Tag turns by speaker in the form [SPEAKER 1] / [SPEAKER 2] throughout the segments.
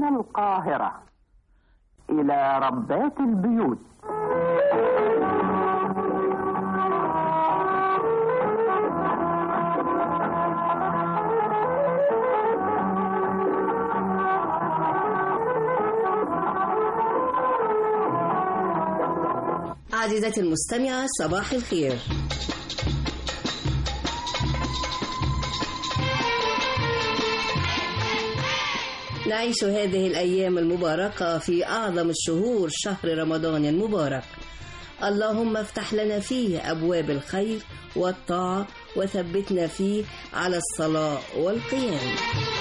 [SPEAKER 1] من القاهرة إلى ربات البيوت
[SPEAKER 2] عزيزتي المستمعة صباح الخير نعيش هذه الأيام المباركة في أعظم الشهور شهر رمضان المبارك اللهم افتح لنا فيه أبواب الخير والطاعة وثبتنا فيه على الصلاة والقيام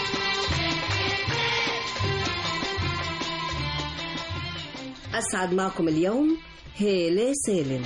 [SPEAKER 2] أسعد معكم اليوم هيلة سالم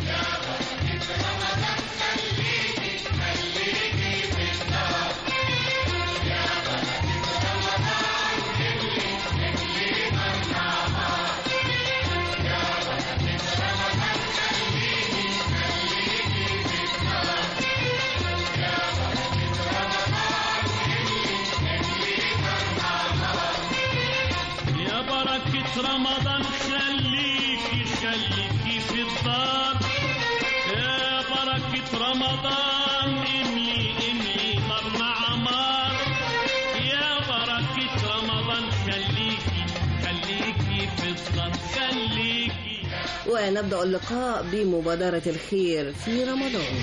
[SPEAKER 3] يا بركة رمضان خليكي خليكي في الدار يا بركة رمضان املي املي نار عمار يا بركة رمضان خليكي خليكي في الدار خليكي
[SPEAKER 2] ونبدأ اللقاء بمبادرة الخير في رمضان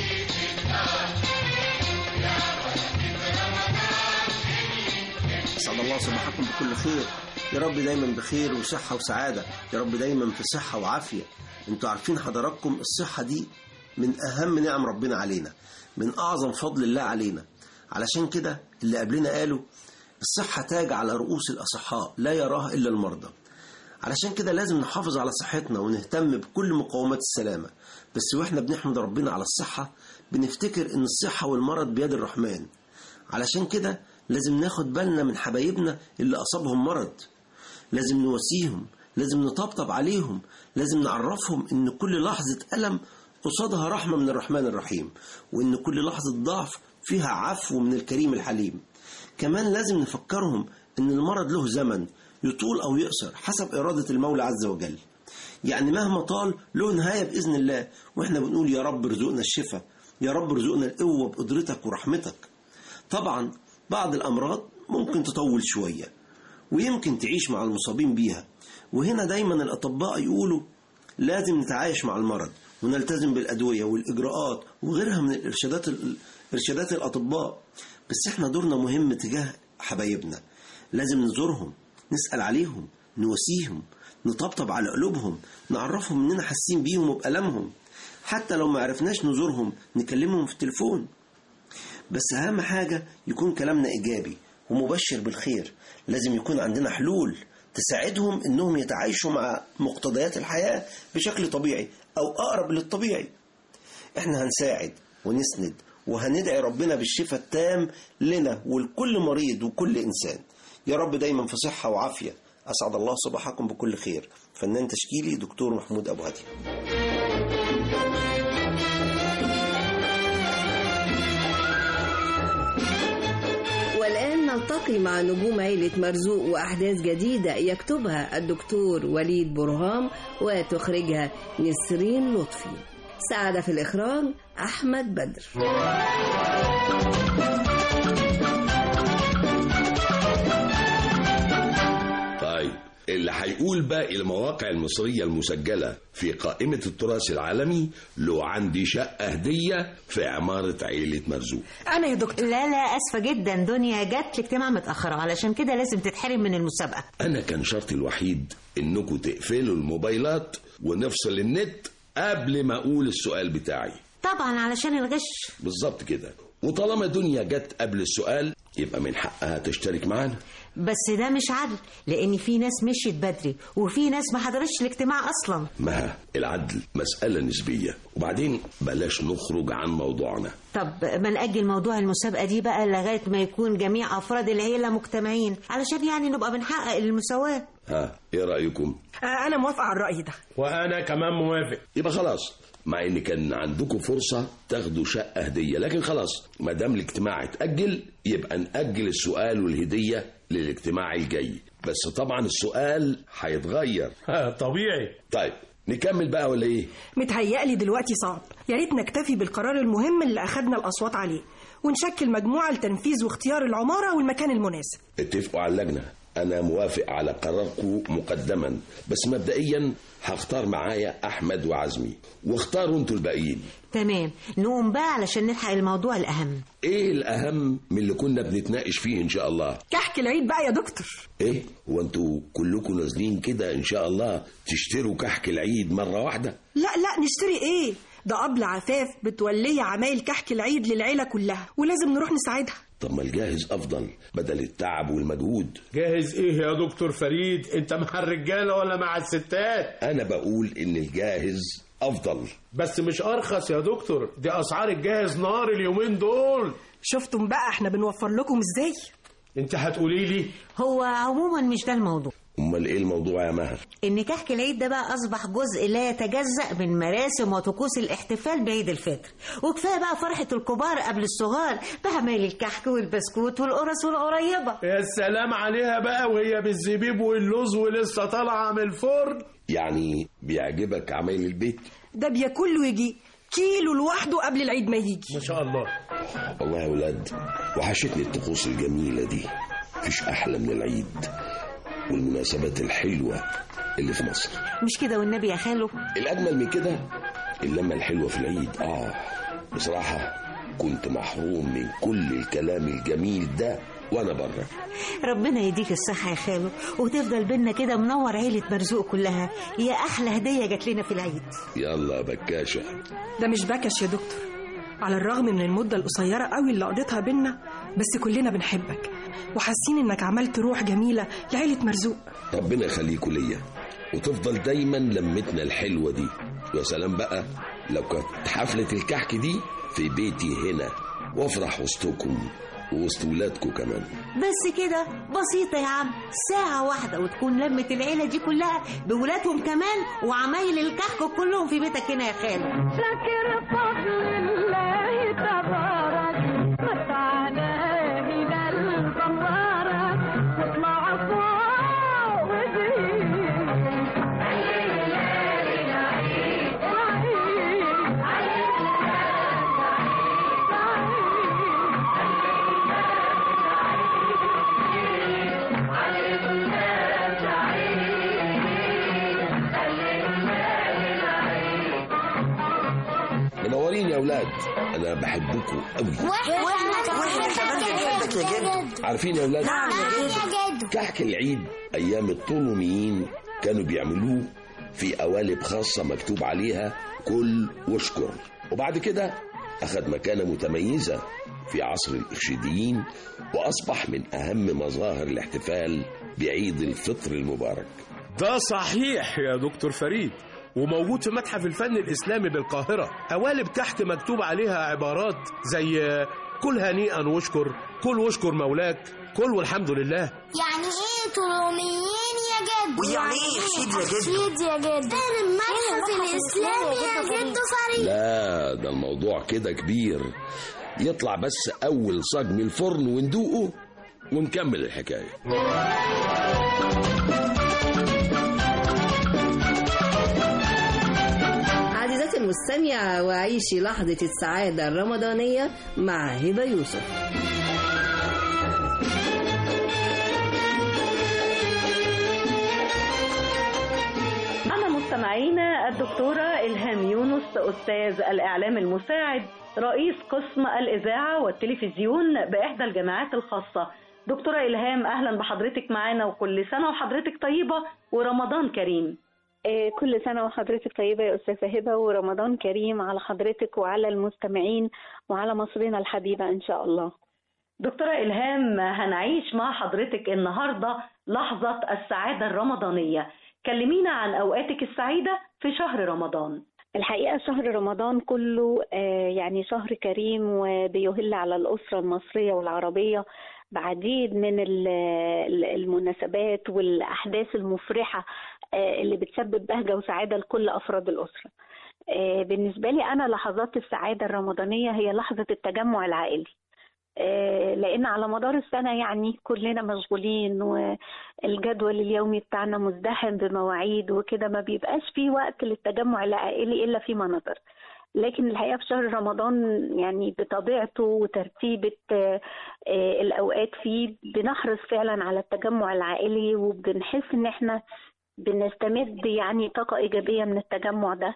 [SPEAKER 4] أسعد الله صباحكم بكل خير يا رب دايما بخير وصحة وسعادة يا رب دايما في صحة وعافية انتوا عارفين حضراتكم الصحة دي من أهم نعم ربنا علينا من أعظم فضل الله علينا علشان كده اللي قبلنا قالوا الصحة تاج على رؤوس الأصحاء لا يراها إلا المرضى علشان كده لازم نحافظ على صحتنا ونهتم بكل مقومات السلامة بس واحنا بنحمد ربنا على الصحة بنفتكر ان الصحة والمرض بيد الرحمن علشان كده لازم ناخد بالنا من حبايبنا اللي أصابهم مرض لازم نواسيهم لازم نطبطب عليهم لازم نعرفهم ان كل لحظة ألم قصادها رحمة من الرحمن الرحيم وان كل لحظة ضعف فيها عفو من الكريم الحليم كمان لازم نفكرهم ان المرض له زمن يطول او يقصر حسب إرادة المولى عز وجل يعني مهما طال له نهاية بإذن الله واحنا بنقول يا رب ارزقنا الشفاء يا رب ارزقنا القوة بقدرتك ورحمتك طبعا بعض الأمراض ممكن تطول شوية ويمكن تعيش مع المصابين بيها وهنا دايما الأطباء يقولوا لازم نتعايش مع المرض ونلتزم بالأدوية والإجراءات وغيرها من الإرشادات إرشادات الأطباء بس إحنا دورنا مهم تجاه حبايبنا لازم نزورهم نسأل عليهم نواسيهم نطبطب على قلوبهم نعرفهم إننا حاسين بيهم وبألمهم حتى لو ما عرفناش نزورهم نكلمهم في التليفون بس أهم حاجة يكون كلامنا إيجابي ومبشر بالخير لازم يكون عندنا حلول تساعدهم إنهم يتعايشوا مع مقتضيات الحياة بشكل طبيعي أو أقرب للطبيعي إحنا هنساعد ونسند وهندعي ربنا بالشفاء التام لنا ولكل مريض وكل إنسان يا رب دايما في صحة وعافية أسعد الله صباحكم بكل خير فنان تشكيلي دكتور محمود أبو هادي
[SPEAKER 2] والآن نلتقي مع نجوم عيلة مرزوق وأحداث جديدة يكتبها الدكتور وليد برهام وتخرجها نسرين لطفي ساعد في الإخراج أحمد بدر
[SPEAKER 5] طيب اللي هيقول باقي المواقع المصرية المسجلة في قائمة التراث العالمي له عندي شقة هدية في عمارة عيلة مرزوق
[SPEAKER 6] انا يا دكتور
[SPEAKER 7] لا لا اسفه جدا دنيا جت الاجتماع متاخره علشان كده لازم تتحرم من المسابقه
[SPEAKER 5] أنا كان شرطي الوحيد إنكم تقفلوا الموبايلات ونفصل النت قبل ما أقول السؤال بتاعي
[SPEAKER 7] طبعا علشان الغش
[SPEAKER 5] بالظبط كده وطالما دنيا جت قبل السؤال يبقى من حقها تشترك معانا
[SPEAKER 7] بس ده مش عدل لان في ناس مشيت بدري وفي ناس ما حضرتش الاجتماع اصلا
[SPEAKER 5] ما العدل مسألة نسبية وبعدين بلاش نخرج عن موضوعنا
[SPEAKER 7] طب ما نأجل موضوع المسابقة دي بقى لغاية ما يكون جميع أفراد العيلة مجتمعين علشان يعني نبقى بنحقق المساواة
[SPEAKER 5] ها ايه رأيكم
[SPEAKER 6] آه، انا موافقه على الراي ده
[SPEAKER 3] وانا كمان موافق
[SPEAKER 5] يبقى خلاص مع ان كان عندكم فرصة تاخدوا شقة هدية لكن خلاص ما دام الاجتماع اتأجل يبقى نأجل السؤال والهدية للاجتماع الجاي بس طبعا السؤال هيتغير
[SPEAKER 3] طبيعي
[SPEAKER 5] طيب نكمل بقى ولا ايه
[SPEAKER 6] متهيألي دلوقتي صعب يا ريت نكتفي بالقرار المهم اللي أخدنا الأصوات عليه ونشكل مجموعة لتنفيذ واختيار العمارة والمكان المناسب
[SPEAKER 5] اتفقوا على اللجنة أنا موافق على قراركم مقدما بس مبدئيا هختار معايا أحمد وعزمي واختاروا انتوا الباقيين
[SPEAKER 7] تمام نقوم بقى علشان نلحق الموضوع الأهم
[SPEAKER 5] ايه الأهم من اللي كنا بنتناقش فيه إن شاء الله
[SPEAKER 6] كحك العيد بقى يا دكتور
[SPEAKER 5] ايه هو انتوا كلكم نازلين كده إن شاء الله تشتروا كحك العيد مرة واحدة
[SPEAKER 6] لا لا نشتري ايه ده قبل عفاف بتولي عمايل كحك العيد للعيلة كلها ولازم نروح نساعدها
[SPEAKER 5] طب ما الجاهز أفضل بدل التعب والمجهود
[SPEAKER 3] جاهز ايه يا دكتور فريد انت مع الرجاله ولا مع الستات
[SPEAKER 5] أنا بقول إن الجاهز أفضل
[SPEAKER 3] بس مش ارخص يا دكتور دي اسعار الجاهز نار اليومين دول
[SPEAKER 6] شفتم بقى احنا بنوفر لكم ازاي
[SPEAKER 3] انت هتقولي لي
[SPEAKER 7] هو عموما مش ده الموضوع
[SPEAKER 5] أمال إيه الموضوع يا ماهر
[SPEAKER 7] إن كحك العيد ده بقى أصبح جزء لا يتجزأ من مراسم وطقوس الاحتفال بعيد الفطر وكفاية بقى فرحة الكبار قبل الصغار بعمايل الكحك والبسكوت والقرص والقريبة
[SPEAKER 3] يا سلام عليها بقى وهي بالزبيب واللوز ولسه طالعه من الفرن
[SPEAKER 5] يعني بيعجبك عمايل البيت
[SPEAKER 6] ده بياكل له يجي كيلو لوحده قبل العيد ما يجي
[SPEAKER 3] ما شاء الله
[SPEAKER 5] والله يا ولاد وحشتني الطقوس الجميلة دي مفيش أحلى من العيد والمناسبات الحلوة اللي في مصر
[SPEAKER 7] مش كده والنبي يا خالو
[SPEAKER 5] الأجمل من كده اللمة الحلوة في العيد آه بصراحة كنت محروم من كل الكلام الجميل ده وأنا بره
[SPEAKER 7] ربنا يديك الصحة يا خالو وتفضل بينا كده منور عيلة مرزوق كلها يا أحلى هدية جات لنا في العيد
[SPEAKER 5] يلا يا بكاشة
[SPEAKER 6] ده مش بكش يا دكتور على الرغم من المدة القصيرة قوي اللي قضيتها بينا بس كلنا بنحبك وحاسين انك عملت روح جميلة لعيلة مرزوق
[SPEAKER 5] ربنا يخليكوا ليا وتفضل دايما لمتنا الحلوة دي ويا سلام بقى لو كانت حفلة الكحك دي في بيتي هنا وافرح وسطكم ووسط ولادكم كمان
[SPEAKER 7] بس كده بسيطة يا عم ساعة واحدة وتكون لمة العيلة دي كلها بولادهم كمان وعمايل الكحك كلهم في بيتك هنا يا خالو
[SPEAKER 8] فاكر فضل الله تبارك متعنا هنا المبارك تطلع فوق ودين
[SPEAKER 5] منورين يا اولاد انا بحبكم قوي
[SPEAKER 9] واحنا كمان بنحبك يا جد
[SPEAKER 5] عارفين يا اولاد
[SPEAKER 9] نعم يا جد
[SPEAKER 5] كحك العيد ايام الطولونيين كانوا بيعملوه في قوالب خاصة مكتوب عليها كل واشكر وبعد كده أخذ مكانة متميزة في عصر الإرشيديين وأصبح من أهم مظاهر الاحتفال بعيد الفطر المبارك
[SPEAKER 3] ده صحيح يا دكتور فريد وموجود في متحف الفن الإسلامي بالقاهرة قوالب تحت مكتوب عليها عبارات زي كل هنيئا واشكر كل واشكر مولاك كل والحمد لله
[SPEAKER 9] يعني ايه طولونيين يا جد
[SPEAKER 10] ويعني ايه يحشيد يا جد؟
[SPEAKER 9] يحشيد يا جد ده المتحف الاسلامي يا جد فريد
[SPEAKER 5] لا ده الموضوع كده كبير يطلع بس أول صاج من الفرن وندوقه ونكمل الحكاية
[SPEAKER 2] عزيزتي المستمعة وعيشي لحظة السعادة الرمضانية مع هبة يوسف
[SPEAKER 11] أنا مستمعينا الدكتورة إلهام يونس أستاذ الإعلام المساعد رئيس قسم الإذاعة والتلفزيون بإحدى الجامعات الخاصة دكتورة إلهام أهلا بحضرتك معانا وكل سنة وحضرتك طيبة ورمضان كريم
[SPEAKER 12] آه، كل سنة وحضرتك طيبة يا أستاذة هبة ورمضان كريم على حضرتك وعلى المستمعين وعلى مصرنا الحبيبة إن شاء الله
[SPEAKER 11] دكتورة إلهام هنعيش مع حضرتك النهاردة لحظة السعادة الرمضانية كلمينا عن أوقاتك السعيدة في شهر رمضان
[SPEAKER 12] الحقيقة شهر رمضان كله آه، يعني شهر كريم وبيهل على الأسرة المصرية والعربية بعديد من ال- ال- المناسبات والأحداث المفرحة آه، اللي بتسبب بهجة وسعادة لكل أفراد الأسرة آه، بالنسبة لي أنا لحظات السعادة الرمضانية هي لحظة التجمع العائلي آه، لان على مدار السنه يعني كلنا مشغولين والجدول اليومي بتاعنا مزدحم بمواعيد وكده ما بيبقاش في وقت للتجمع العائلي الا في مناظر لكن الحقيقه في شهر رمضان يعني بطبيعته وترتيبه آه، آه، الاوقات فيه بنحرص فعلا على التجمع العائلي وبنحس ان احنا بنستمد يعني طاقة إيجابية من التجمع ده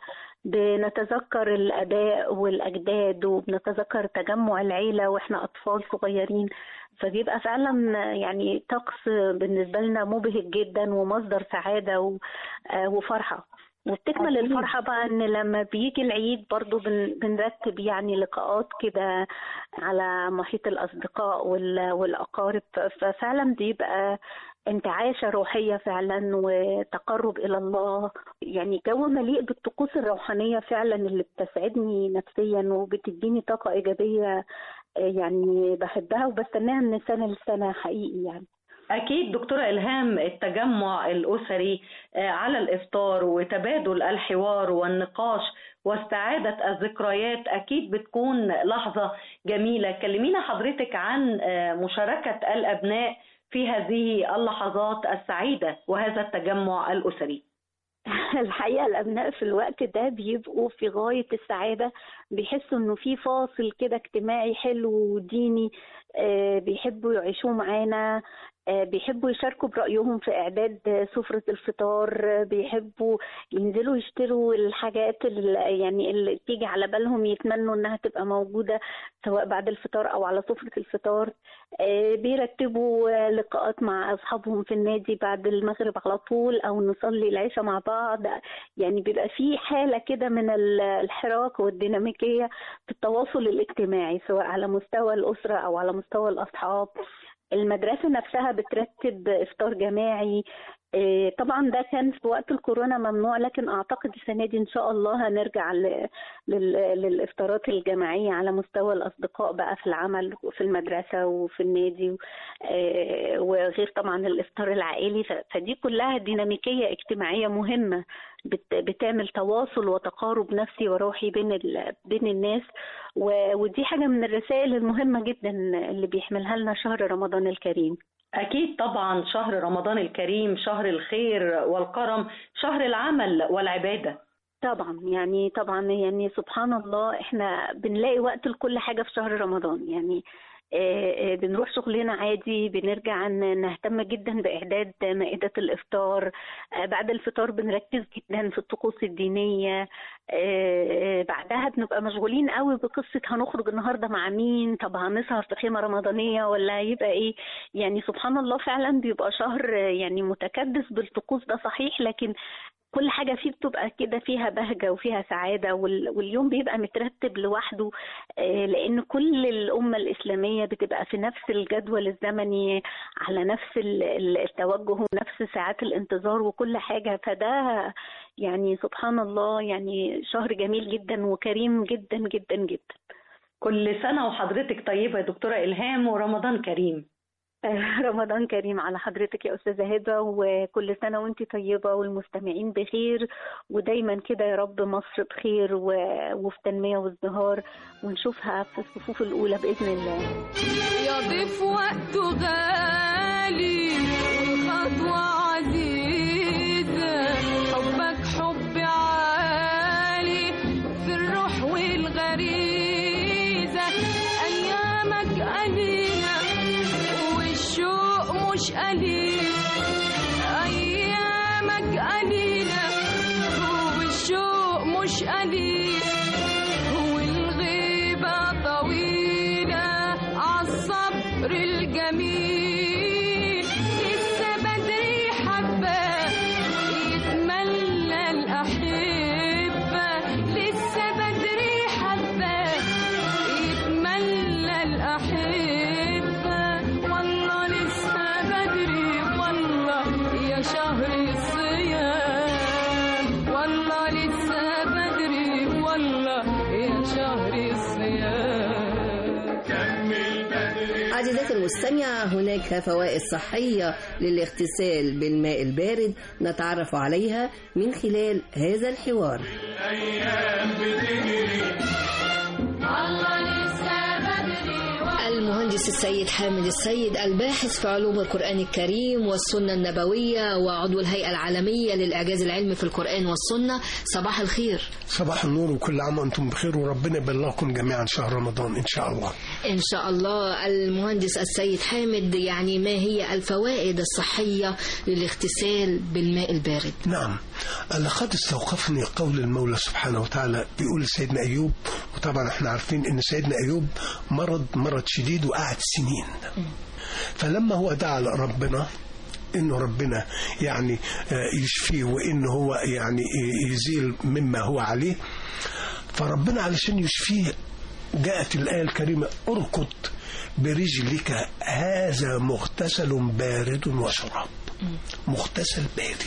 [SPEAKER 12] بنتذكر الآباء والأجداد وبنتذكر تجمع العيلة وإحنا أطفال صغيرين فبيبقى فعلا يعني طقس بالنسبة لنا مبهج جدا ومصدر سعادة و- آه وفرحة وبتكمل
[SPEAKER 11] أكيد.
[SPEAKER 12] الفرحة بقى إن لما بيجي العيد برضو بن- بنرتب يعني لقاءات كده على محيط الأصدقاء وال- والأقارب ففعلا بيبقى انتعاشة روحية فعلا وتقرب إلى الله يعني جو مليء بالطقوس الروحانية فعلا اللي بتسعدني نفسيا وبتديني طاقة إيجابية آه، يعني بحبها وبستناها من سنة لسنة حقيقي يعني
[SPEAKER 11] أكيد دكتورة إلهام التجمع الأسري آه، على الإفطار وتبادل الحوار والنقاش واستعادة الذكريات أكيد بتكون لحظة جميلة كلمينا حضرتك عن آه، مشاركة الأبناء في هذه اللحظات السعيدة وهذا التجمع الأسري
[SPEAKER 12] الحقيقة الأبناء في الوقت ده بيبقوا في غاية السعادة بيحسوا إنه في فاصل كده اجتماعي حلو وديني آه، بيحبوا يعيشوه معانا آه، بيحبوا يشاركوا برأيهم في إعداد آه، سفرة الفطار آه، بيحبوا ينزلوا يشتروا الحاجات اللي يعني اللي تيجي على بالهم يتمنوا إنها تبقى موجودة سواء بعد الفطار أو على سفرة الفطار آه، بيرتبوا آه، لقاءات مع أصحابهم في النادي بعد المغرب على طول أو نصلي العشاء مع بعض يعني بيبقى في حالة كده من ال- الحراك والديناميكية في التواصل الاجتماعي سواء على مستوى الأسرة أو على مستوى الأصحاب المدرسة نفسها بترتب إفطار جماعي إيه، طبعا ده كان في وقت الكورونا ممنوع لكن اعتقد السنه دي ان شاء الله هنرجع ل- لل- للافطارات الجماعيه على مستوى الاصدقاء بقى في العمل وفي المدرسه وفي النادي إيه، وغير طبعا الافطار العائلي ف- فدي كلها ديناميكيه اجتماعيه مهمه بت- بتعمل تواصل وتقارب نفسي وروحي بين ال- بين الناس و- ودي حاجه من الرسائل المهمه جدا اللي بيحملها لنا شهر رمضان الكريم
[SPEAKER 11] أكيد طبعا شهر رمضان الكريم شهر الخير والكرم شهر العمل والعبادة
[SPEAKER 12] طبعا يعني طبعا يعني سبحان الله احنا بنلاقي وقت لكل حاجة في شهر رمضان يعني آه، آه، بنروح شغلنا عادي بنرجع ن- نهتم جدا بإعداد مائدة الإفطار آه، بعد الفطار بنركز جدا في الطقوس الدينية آه، آه، بعدها بنبقى مشغولين قوي بقصة هنخرج النهاردة مع مين طب هنسهر في خيمة رمضانية ولا هيبقى ايه يعني سبحان الله فعلا بيبقى شهر آه، يعني متكدس بالطقوس ده صحيح لكن كل حاجة فيه بتبقى كده فيها بهجة وفيها سعادة وال- واليوم بيبقى مترتب لوحده آه، لأن كل الأمة الإسلامية بتبقى في نفس الجدول الزمني على نفس ال- ال- التوجه ونفس ساعات الانتظار وكل حاجة فده يعني سبحان الله يعني شهر جميل جدا وكريم جدا جدا جدا
[SPEAKER 11] كل سنة وحضرتك طيبة يا دكتورة إلهام ورمضان كريم
[SPEAKER 12] آه، رمضان كريم على حضرتك يا أستاذة هبة وكل سنة وانت طيبة والمستمعين بخير ودايما كده يا رب مصر بخير و- وفي تنمية وازدهار ونشوفها في الصفوف الأولى بإذن الله
[SPEAKER 8] يضيف وقته غالي والخطوة عزيزة حبك حب عالي في الروح والغريزة أيامك قليلة والشوق مش قليل أيامك قليلة والشوق مش قليل والغيبة طويلة عالصبر الجميل لسه بدري حبة يتملى الأحبة لسه بدري حبة يتملى الأحبة والله لسه بدري والله يا شهر الصيام والله لسه بدري والله يا شهر الصيام
[SPEAKER 2] عزيزاتي المستمعة هناك فوائد صحية للاغتسال بالماء البارد نتعرف عليها من خلال هذا الحوار
[SPEAKER 8] الله لسه بدري
[SPEAKER 2] المهندس المهندس السيد حامد السيد الباحث في علوم القرآن الكريم والسنة النبوية وعضو الهيئة العالمية للإعجاز العلمي في القرآن والسنة صباح الخير
[SPEAKER 10] صباح النور وكل عام وانتم بخير وربنا يبلغكم جميعا شهر رمضان ان شاء الله
[SPEAKER 2] إن شاء الله المهندس السيد حامد يعني ما هي الفوائد الصحية للاغتسال بالماء البارد
[SPEAKER 10] نعم لقد استوقفني قول المولى سبحانه وتعالى بيقول سيدنا ايوب وطبعا احنا عارفين ان سيدنا ايوب مرض مرض شديد وقعد سنين فلما هو دعا لربنا انه ربنا يعني آه، يشفيه وانه هو يعني يزيل مما هو عليه فربنا علشان يشفيه جاءت الآية الكريمة اركض برجلك هذا مغتسل بارد وشراب مغتسل بارد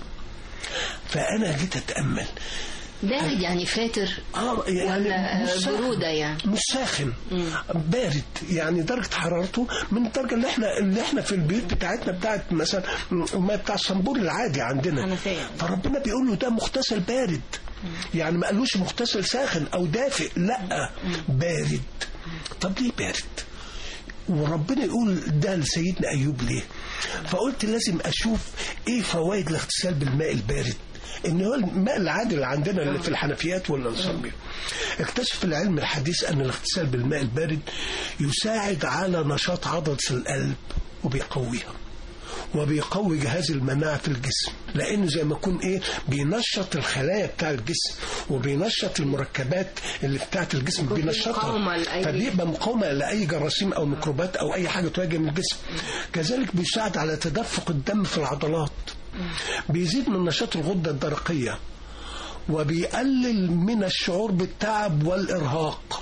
[SPEAKER 10] فأنا جيت أتأمل
[SPEAKER 2] بارد يعني فاتر
[SPEAKER 10] آه
[SPEAKER 2] ولا
[SPEAKER 10] مش ساخن.
[SPEAKER 2] برودة يعني
[SPEAKER 10] مش ساخن بارد يعني درجة حرارته من الدرجة اللي احنا اللي احنا في البيوت بتاعتنا بتاعت مثلا ما بتاع الصنبور العادي عندنا فربنا بيقول له ده مغتسل بارد يعني ما قالوش مغتسل ساخن او دافئ لا بارد طب ليه بارد وربنا يقول ده لسيدنا ايوب ليه فقلت لازم اشوف ايه فوائد الاغتسال بالماء البارد ان هو الماء العادي اللي عندنا اللي في الحنفيات ولا نصلي اكتشف العلم الحديث ان الاغتسال بالماء البارد يساعد على نشاط عضلة القلب وبيقويها وبيقوي جهاز المناعة في الجسم لأنه زي ما يكون إيه بينشط الخلايا بتاع الجسم وبينشط المركبات اللي بتاعت الجسم
[SPEAKER 2] مقاومة
[SPEAKER 10] بينشطها
[SPEAKER 2] لأي-
[SPEAKER 10] فبيبقى مقاومة لأي جراثيم أو ميكروبات أو أي حاجة تواجه من الجسم كذلك بيساعد على تدفق الدم في العضلات بيزيد من نشاط الغدة الدرقية وبيقلل من الشعور بالتعب والإرهاق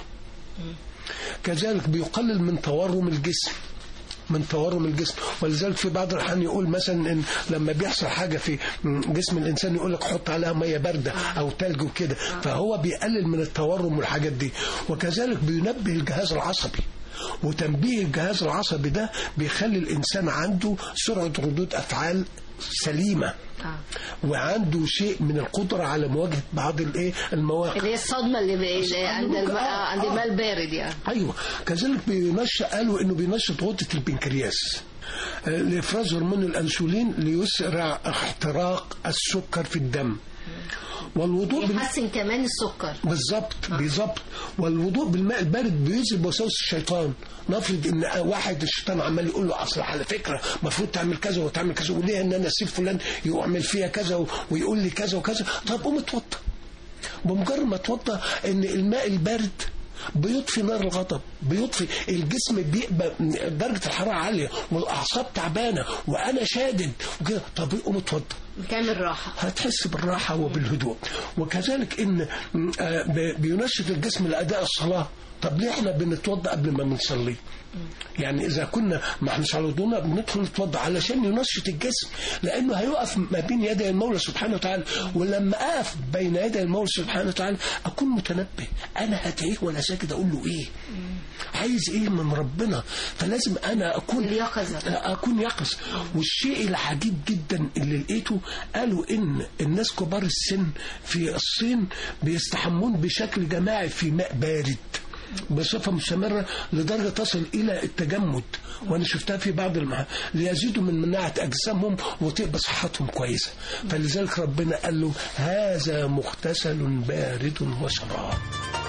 [SPEAKER 10] كذلك بيقلل من تورم الجسم من تورم الجسم ولذلك في بعض الأحيان يقول مثلا إن لما بيحصل حاجة في جسم الإنسان يقول لك حط عليها مية باردة أو تلج وكده فهو بيقلل من التورم والحاجات دي وكذلك بينبه الجهاز العصبي وتنبيه الجهاز العصبي ده بيخلي الإنسان عنده سرعة ردود أفعال سليمة وعنده شيء من القدرة على مواجهة بعض الايه المواقف
[SPEAKER 2] اللي هي الصدمة اللي بي- عند الماء عند الماء البارد يعني
[SPEAKER 10] ايوه كذلك بينشط قالوا انه بينشط غده البنكرياس آه، لافراز هرمون الانسولين ليسرع احتراق السكر في الدم والوضوء بال...
[SPEAKER 2] يحسن كمان السكر
[SPEAKER 10] بالظبط بالظبط والوضوء بالماء البارد بيذهب وساوس الشيطان نفرض ان واحد الشيطان عمال يقول له اصل على فكره المفروض تعمل كذا وتعمل كذا وليه ان انا اسيب فلان يعمل فيها كذا و- ويقول لي كذا وكذا طب قوم اتوضى بمجرد ما اتوضى ان الماء البارد بيطفي نار الغضب بيطفي الجسم بيبقى درجه الحراره عاليه والاعصاب تعبانه وانا شادد وكده طب قوم اتوضى
[SPEAKER 2] بكامل راحة
[SPEAKER 10] هتحس بالراحة وبالهدوء وكذلك إن م، آه، ب- بينشط الجسم لأداء الصلاة طب ليه احنا بنتوضا قبل ما بنصلي يعني اذا كنا ما احناش على وضوءنا بندخل نتوضا علشان ينشط الجسم لانه هيقف ما بين يدي المولى سبحانه وتعالى ولما اقف بين يدي المولى سبحانه وتعالى اكون متنبه انا هدعيه وانا ساكت اقول له ايه عايز ايه من ربنا فلازم انا اكون
[SPEAKER 2] اليقظة.
[SPEAKER 10] اكون يقظ والشيء العجيب جدا اللي لقيته قالوا ان الناس كبار السن في الصين بيستحمون بشكل جماعي في ماء بارد بصفة مستمرة لدرجة تصل إلى التجمد وأنا شفتها في بعض المحا ليزيدوا من مناعة أجسامهم وتبقى صحتهم كويسة فلذلك ربنا قال له هذا مغتسل بارد وشراب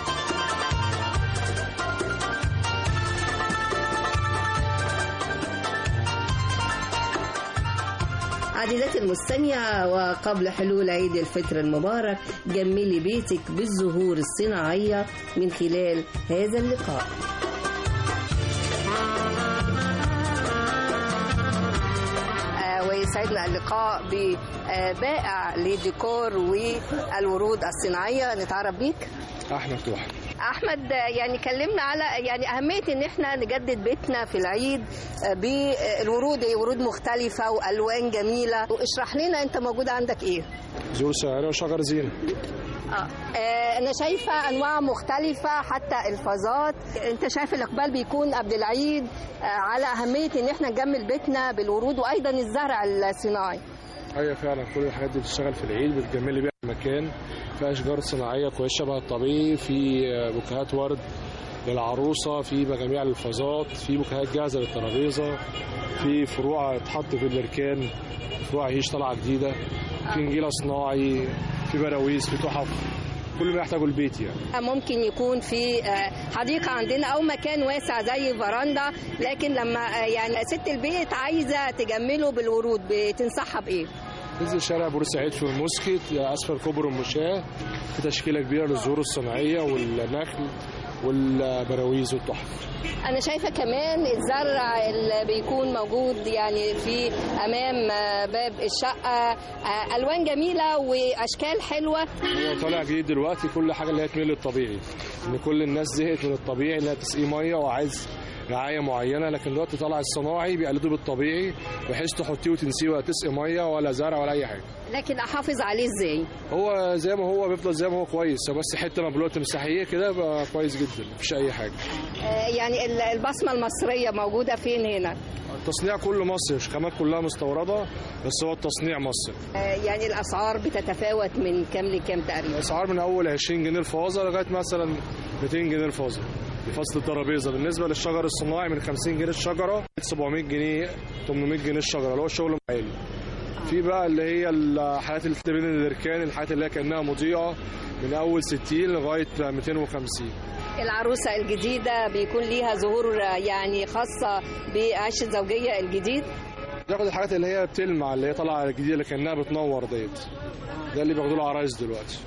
[SPEAKER 2] عزيزتي المستمعة وقبل حلول عيد الفطر المبارك جملي بيتك بالزهور الصناعية من خلال هذا اللقاء آه، ويسعدنا اللقاء ببائع لديكور والورود الصناعية نتعرف بيك
[SPEAKER 13] احمد توحد
[SPEAKER 2] احمد يعني كلمنا على يعني اهميه ان احنا نجدد بيتنا في العيد بالورود هي ورود مختلفه والوان جميله واشرح لنا انت موجود عندك ايه
[SPEAKER 13] زهور سعرية وشجر زينة
[SPEAKER 2] آه. آه، انا شايفه انواع مختلفه حتى الفازات انت شايف الاقبال بيكون قبل العيد آه، على اهميه ان احنا نجمل بيتنا بالورود وايضا الزرع الصناعي
[SPEAKER 13] ايوه فعلا كل الحاجات دي بتشتغل في العيد بتجملي بيها المكان في اشجار صناعيه كويس شبه الطبيعي في بوكيهات ورد للعروسه في جميع الفازات في بوكيهات جاهزه للترابيزه في فروع تحط في البركان فروع عيش طالعه جديده في نجيله صناعي في براويز في تحف كل ما يحتاجه البيت يعني
[SPEAKER 14] ممكن يكون في آه، حديقة عندنا أو مكان واسع زي فراندا لكن لما آه، يعني ست البيت عايزة تجمله بالورود بتنصحها بإيه؟
[SPEAKER 13] نزل شارع بورسعيد في المسكت اسفل كوبري المشاة في تشكيله كبيره للزهور الصناعيه والنخل والبراويز والتحف
[SPEAKER 14] أنا شايفة كمان الزرع اللي بيكون موجود يعني في أمام آه، باب الشقة آه، ألوان جميلة وأشكال حلوة
[SPEAKER 13] هو طالع جديد دلوقتي كل حاجه اللي هي تميل للطبيعي ان كل الناس زهقت من الطبيعي اللي هي تسقيه ميه وعايز رعايه معينه لكن دلوقتي طالع الصناعي بيقلدوا بالطبيعي بحيث تحطيه وتنسيه ولا تسقي ميه ولا زرع ولا اي حاجه
[SPEAKER 14] لكن أحافظ عليه إزاي؟
[SPEAKER 13] هو زي ما هو بيفضل زي ما هو كويس هو بس حته مبلوله تمساحيه كده بقى كويس جدا مفيش اي حاجه
[SPEAKER 14] آه، يعني ال- البصمة المصرية موجودة فين هنا؟
[SPEAKER 13] التصنيع كله مصري مش خامات كلها مستورده بس هو التصنيع مصري
[SPEAKER 14] آه، يعني الأسعار بتتفاوت من كام لكام تقريبا؟
[SPEAKER 13] الاسعار من اول 20 جنيه الفازه لغايه مثلا 200 جنيه الفازه لفصل الترابيزه بالنسبه للشجر الصناعي من 50 جنيه الشجره 700 جنيه 800 جنيه الشجره اللي هو الشغل عالي في بقى اللي هي الحاجات اللي بين الاركان الحاجات اللي هي كانها مضيئه من اول 60 لغايه 250
[SPEAKER 14] العروسة الجديدة بيكون ليها ظهور آه، يعني خاصة بعيش الزوجية الجديد
[SPEAKER 13] بياخد الحاجات اللي هي بتلمع اللي هي طالعه الجديده اللي كانها بتنور ديت ده اللي بياخدوا له عرايس دلوقتي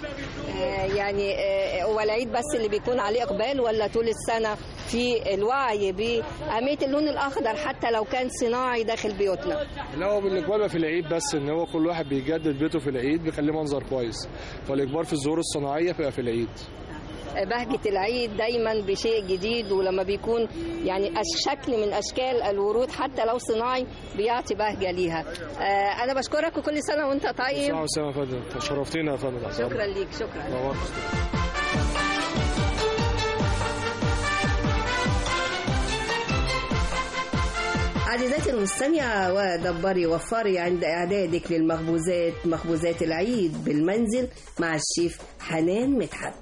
[SPEAKER 14] آه، يعني آه، هو العيد بس اللي بيكون عليه إقبال ولا طول السنة في الوعي بأهمية اللون الأخضر حتى لو كان صناعي داخل بيوتنا
[SPEAKER 13] لا هو بالاجبار بقى في العيد بس ان هو كل واحد بيجدد بيته في العيد بيخليه منظر كويس فالاجبار في الزهور الصناعيه بيبقى في العيد
[SPEAKER 14] بهجة العيد دايما بشيء جديد ولما بيكون يعني أش- شكل من أشكال الورود حتى لو صناعي بيعطي بهجة ليها آه، أنا بشكرك وكل سنة وأنت طيب
[SPEAKER 13] ساعة وسلامة يا فندم شرفتينا يا فندم
[SPEAKER 14] شكرا ليك شكرا
[SPEAKER 13] نورت.
[SPEAKER 2] عزيزاتي المستمعة ودبري وفري عند إعدادك للمخبوزات مخبوزات العيد بالمنزل مع الشيف حنان مدحت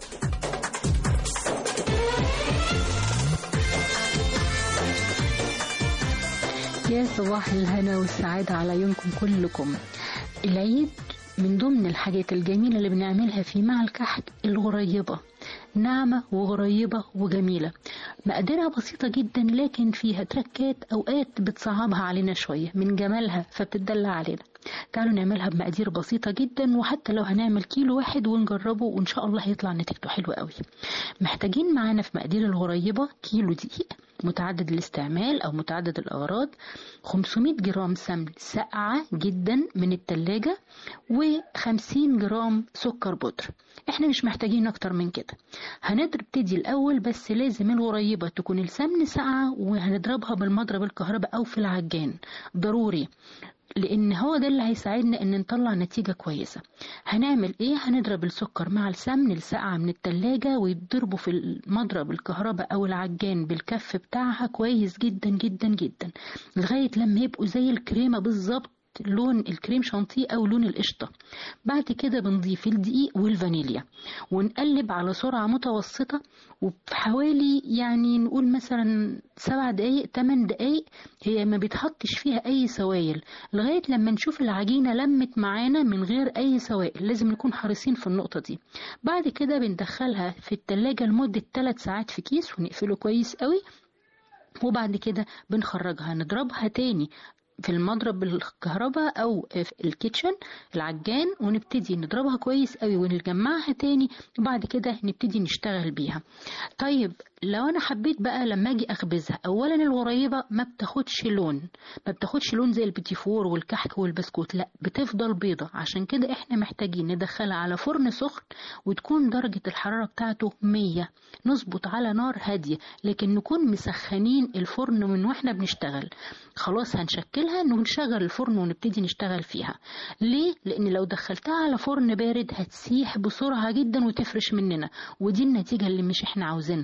[SPEAKER 15] يا صباح الهنا والسعادة على يومكم كلكم العيد من ضمن الحاجات الجميلة اللي بنعملها فيه مع الكحك الغريبة ناعمة وغريبة وجميلة مقاديرها بسيطة جدا لكن فيها تركات أوقات بتصعبها علينا شوية من جمالها فبتدلع علينا تعالوا نعملها بمقادير بسيطة جدا وحتى لو هنعمل كيلو واحد ونجربه وإن شاء الله هيطلع نتيجته حلوة قوي محتاجين معانا في مقادير الغريبة كيلو دقيق متعدد الاستعمال أو متعدد الأغراض 500 جرام سمن ساقعة جدا من التلاجة و50 جرام سكر بودر احنا مش محتاجين اكتر من كده هنبتدي الاول بس لازم الغريبة تكون السمن ساقعة وهنضربها بالمضرب الكهرباء او في العجان ضروري لان هو ده اللي هيساعدنا ان نطلع نتيجة كويسة هنعمل ايه هنضرب السكر مع السمن الساقعة من التلاجة ويضربوا في المضرب الكهرباء او العجان بالكف بتاعها كويس جدا جدا جدا لغاية لما يبقوا زي الكريمة بالظبط لون الكريم شانتيه او لون القشطه بعد كده بنضيف الدقيق والفانيليا ونقلب على سرعه متوسطه وبحوالي يعني نقول مثلا سبع دقايق تمن دقايق هي ما بيتحطش فيها اي سوائل لغايه لما نشوف العجينه لمت معانا من غير اي سوائل لازم نكون حريصين في النقطه دي بعد كده بندخلها في التلاجة لمده 3 ساعات في كيس ونقفله كويس قوي وبعد كده بنخرجها نضربها تاني في المضرب الكهرباء او في الكيتشن العجان ونبتدي نضربها كويس قوي ونجمعها تاني وبعد كده نبتدي نشتغل بيها طيب لو انا حبيت بقى لما اجي اخبزها اولا الغريبه ما بتاخدش لون ما بتاخدش لون زي البيتيفور والكحك والبسكوت لا بتفضل بيضه عشان كده احنا محتاجين ندخلها على فرن سخن وتكون درجه الحراره بتاعته 100 نظبط على نار هاديه لكن نكون مسخنين الفرن من واحنا بنشتغل خلاص هنشكلها نشغل الفرن ونبتدي نشتغل فيها ليه لان لو دخلتها على فرن بارد هتسيح بسرعه جدا وتفرش مننا ودي النتيجه اللي مش احنا عاوزينها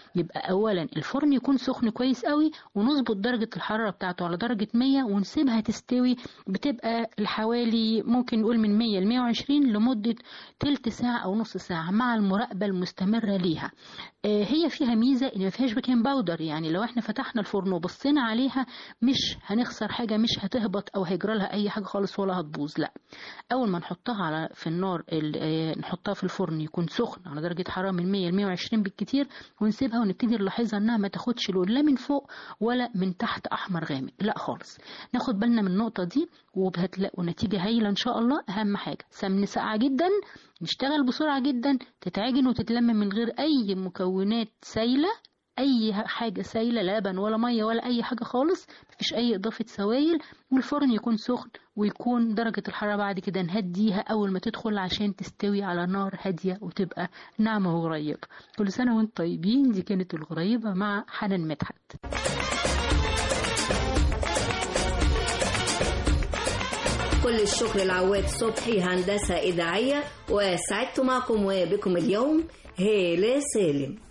[SPEAKER 15] يبقى اولا الفرن يكون سخن كويس قوي ونظبط درجه الحراره بتاعته على درجه 100 ونسيبها تستوي بتبقى لحوالي ممكن نقول من 100 ل 120 لمده تلت ساعه او نص ساعه مع المراقبه المستمره ليها آه، هي فيها ميزه ان ما فيهاش بيكنج باودر يعني لو احنا فتحنا الفرن وبصينا عليها مش هنخسر حاجه مش هتهبط او هيجرى لها اي حاجه خالص ولا هتبوظ لا اول ما نحطها على في النار ال- آه، نحطها في الفرن يكون سخن على درجه حراره من 100 ل 120 بالكتير ونسيبها ونبتدي نلاحظها انها ما تاخدش لون لا من فوق ولا من تحت احمر غامق لا خالص ناخد بالنا من النقطه دي وهتلاقوا نتيجه هايله ان شاء الله اهم حاجه سمن ساقعه جدا نشتغل بسرعه جدا تتعجن وتتلم من غير اي مكونات سايله اي حاجه سايله لا لبن ولا ميه ولا اي حاجه خالص مفيش اي اضافه سوائل والفرن يكون سخن ويكون درجه الحراره بعد كده نهديها اول ما تدخل عشان تستوي على نار هاديه وتبقى ناعمه وغريبه كل سنه وانتم طيبين دي كانت الغريبه مع حنان مدحت
[SPEAKER 2] كل الشكر لعواد صبحي هندسة إذاعية وسعدت معكم وبكم اليوم هالة سالم